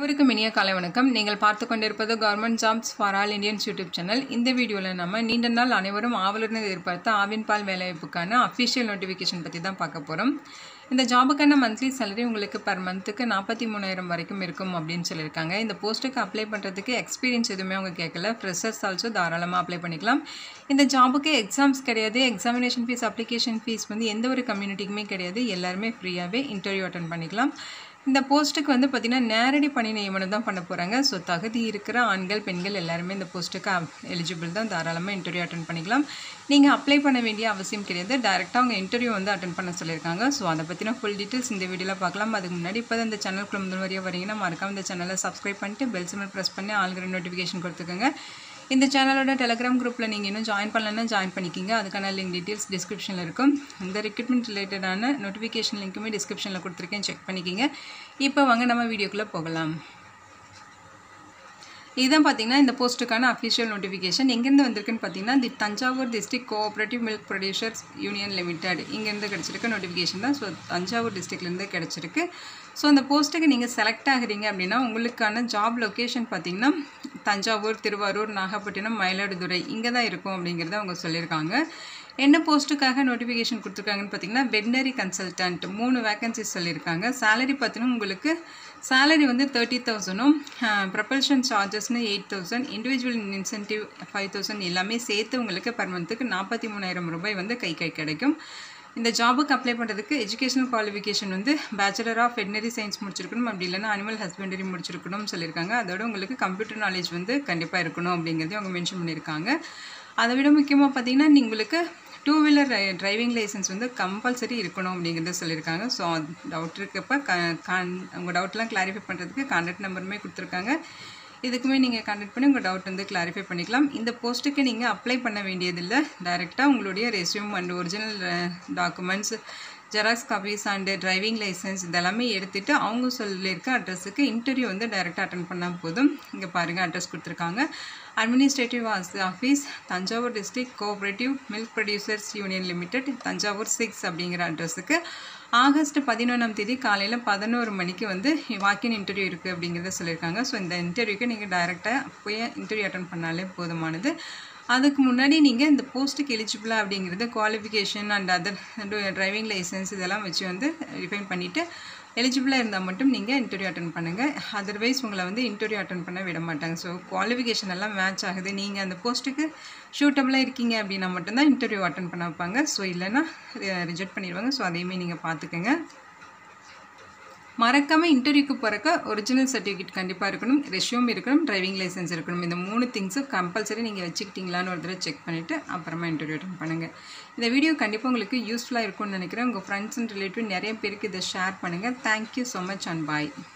அனைவருக்கும் இனிய காலை வணக்கம் நீங்கள் பார்த்து கொண்டிருப்பது government jobs for all Indians YouTube channel இந்த வீடியோவில் நம்ம நீண்ட நாள் அனைவரும் ஆவலுடன் எதிர்பார்த்த ஆவின் பால் வேலைவாய்ப்புக்கான அஃபிஷியல் நோட்டிஃபிகேஷன் பற்றி தான் பார்க்க போகிறோம் இந்த ஜாபுக்கான மந்த்லி சேலரி உங்களுக்கு பர் மந்த்துக்கு நாற்பத்தி மூணாயிரம் வரைக்கும் இருக்கும் அப்படின்னு சொல்லியிருக்காங்க இந்த போஸ்ட்டுக்கு அப்ளை பண்ணுறதுக்கு எக்ஸ்பீரியன்ஸ் எதுவுமே அவங்க கேட்கல ஃப்ரெஷர்ஸ் ஆல்சோ தாராளமாக அப்ளை பண்ணிக்கலாம் இந்த ஜாபுக்கு எக்ஸாம்ஸ் கிடையாது எக்ஸாமினேஷன் ஃபீஸ் அப்ளிகேஷன் ஃபீஸ் வந்து எந்த ஒரு கம்யூனிட்டிக்குமே கிடையாது எல்லாருமே ஃப்ரீயாகவே இன்டர்வியூ அட்டன் பண்ணிக்கலாம் இந்த போஸ்ட்டுக்கு வந்து பார்த்திங்கன்னா நேரடி பணி நியமனம் தான் பண்ண போகிறாங்க ஸோ தகுதி இருக்கிற ஆண்கள் பெண்கள் எல்லாருமே இந்த போஸ்ட்டுக்கு எலிஜிபிள் தான் தாராளமாக இன்டர்வியூ அட்டன் பண்ணிக்கலாம் நீங்கள் அப்ளை பண்ண வேண்டிய அவசியம் கிடையாது டேரெக்டாக அவங்க இன்டர்வியூ வந்து அட்டன் பண்ண சொல்லியிருக்காங்க ஸோ அதை பற்றின ஃபுல் டீட்டெயில்ஸ் இந்த வீடியோவில் பார்க்கலாம் அதுக்கு முன்னாடி இப்போ இந்த சேனலுக்குள்ள முதல் வரையாக வரீங்கன்னா மறக்காம இந்த சேனலை சப்ஸ்கிரைப் பண்ணிட்டு பெல் சிம்பிள் ப்ரெஸ் பண்ணி ஆளுங்கிற நோட்டிஃபிகேஷன் கொடுத்துக்கோங்க இந்த சேனலோட டெலிகிராம் குரூப்பில் நீங்கள் இன்னும் ஜாயின் பண்ணலன்னா ஜாயின் பண்ணிக்கிங்க அதுக்கான லிங்க் டீட்டெயில்ஸ் டிஸ்கிரிப்ஷனில் இருக்கும் இந்த ரெக்ரூட்மெண்ட் ரிலேட்டடான நோட்டிஃபிகேஷன் லிங்க்குமே டிஸ்கிரிப்ஷனில் கொடுத்துருக்கேன் செக் பண்ணிக்கிங்க இப்போ வாங்க நம்ம வீடியோக்குள்ளே போகலாம் இதுதான் பார்த்தீங்கன்னா இந்த போஸ்ட்டுக்கான அஃபிஷியல் நோட்டிஃபிகேஷன் எங்கேருந்து வந்திருக்குன்னு பார்த்தீங்கன்னா the Thanjavur district cooperative milk producers union limited இங்கேருந்து கிடச்சிருக்க நோட்டிஃபிகேஷன் தான் ஸோ தஞ்சாவூர் டிஸ்ட்ரிக்ட்லேருந்து கிடச்சிருக்கு ஸோ அந்த போஸ்ட்டுக்கு நீங்கள் செலக்ட் ஆகுறீங்க அப்படின்னா உங்களுக்கான ஜாப் லொக்கேஷன் பார்த்தீங்கன்னா தஞ்சாவூர் திருவாரூர் நாகப்பட்டினம் மயிலாடுதுறை இங்கே தான் இருக்கும் அப்படிங்கிறத அவங்க சொல்லியிருக்காங்க என்ன போஸ்ட்டுக்காக நோட்டிஃபிகேஷன் கொடுத்துருக்காங்கன்னு பார்த்தீங்கன்னா வெட்னரி கன்சல்டன்ட் மூணு வேகன்சிஸ் சொல்லியிருக்காங்க சேலரி பார்த்தீங்கன்னா உங்களுக்கு சேலரி வந்து தேர்ட்டி தௌசண்டும் ப்ரப்பல்ஷன் சார்ஜஸ்னு eight thousand individual incentive five thousand எல்லாமே சேர்த்து உங்களுக்கு பர் மந்த்துக்கு நாற்பத்தி மூணாயிரம் ரூபாய் வந்து கை கை கிடைக்கும் இந்த ஜாபுக்கு அப்ளை பண்ணுறதுக்கு எஜுகேஷனல் குவாலிஃபிகேஷன் வந்து பேச்சுலர் ஆஃப் வெட்னரி சயின்ஸ் முடிச்சிருக்கணும் அப்படி இல்லைன்னா அனிமல் ஹஸ்பண்டரி முடிச்சிருக்கணும்னு சொல்லியிருக்காங்க அதோட உங்களுக்கு கம்ப்யூட்டர் நாலேஜ் வந்து கண்டிப்பாக இருக்கணும் அப்படிங்கிறதையும் அவங்க மென்ஷன் பண்ணியிருக்காங்க அதை விட முக்கியமாக பார்த்தீங்கன்னா உங்களுக்கு டூ வீலர் டிரைவிங் லைசன்ஸ் வந்து கம்பல்சரி இருக்கணும் அப்படிங்கிறத சொல்லியிருக்காங்க ஸோ டவுட் இருக்கப்போ க கான் உங்கள் டவுட்லாம் கிளாரிஃபை பண்ணுறதுக்கு கான்டாக்ட் நம்பருமே கொடுத்துருக்காங்க இதுக்குமே நீங்கள் கான்டாக்ட் பண்ணி உங்கள் டவுட் வந்து கிளாரிஃபை பண்ணிக்கலாம் இந்த போஸ்ட்டுக்கு நீங்கள் அப்ளை பண்ண வேண்டியதில்லை டைரெக்டாக உங்களுடைய resume and original documents xerox copies and driving licence இதெல்லாமே எடுத்துகிட்டு அவங்க சொல்லியிருக்க அட்ரஸுக்கு இன்டர்வியூ வந்து டைரெக்டாக அட்டன் பண்ணால் போதும் இங்கே பாருங்கள் அட்ரஸ் கொடுத்துருக்காங்க administrative office Thanjavur district cooperative milk producers union limited Thanjavur six அப்படிங்கிற அட்ரஸுக்கு ஆகஸ்ட் பதினொன்றாம் தேதி காலையில் பதினோரு மணிக்கு வந்து வாக்கின் இன்டர்வியூ இருக்குது அப்படிங்கிறத சொல்லியிருக்காங்க ஸோ இந்த இன்டர்வியூக்கு நீங்கள் டைரெக்டாக போய் இன்டர்வியூ அட்டன் பண்ணாலே போதுமானது அதுக்கு முன்னாடி நீங்கள் இந்த போஸ்ட்டுக்கு எலிஜிபிளா அப்படிங்கிறது qualification and other driving licence இதெல்லாம் வச்சு வந்து ரிஃபைன் பண்ணிவிட்டு எலிஜிபிளாக இருந்தால் மட்டும் நீங்கள் இன்டர்வியூ அட்டன் பண்ணுங்கள் அதர்வைஸ் உங்களை வந்து இன்டர்வியூ அட்டன் பண்ண விட மாட்டாங்க ஸோ குவாலிஃபிகேஷன் எல்லாம் மேட்ச் ஆகுது நீங்கள் அந்த போஸ்ட்டுக்கு ஷூட்டபுளாக இருக்கீங்க அப்படின்னா மட்டும்தான் இன்டர்வியூ அட்டன் பண்ண வைப்பாங்க ஸோ இல்லைன்னா ரிஜெக்ட் பண்ணிடுவாங்க ஸோ அதையுமே நீங்கள் பார்த்துக்கோங்க மறக்காமல் இன்டர்வியூக்கு போகிறக்க ஒரிஜினல் சர்டிஃபிகேட் கண்டிப்பாக இருக்கணும் ரெஷ்யூம் இருக்கணும் டிரைவிங் லைசன்ஸ் இருக்கணும் இந்த மூணு திங்ஸும் கம்பல்சரி நீங்கள் வச்சுக்கிட்டீங்களான்னு ஒரு தடவை செக் பண்ணிவிட்டு அப்புறமா இன்டர்வியூ அட்டன் பண்ணுங்கள் இந்த வீடியோ கண்டிப்பாக உங்களுக்கு யூஸ்ஃபுல்லாக இருக்கும்னு நினைக்கிறேன் உங்கள் ஃப்ரெண்ட்ஸ் அண்ட் ரிலேட்டிவ் நிறைய பேருக்கு இதை ஷேர் பண்ணுங்கள் thank you so much and bye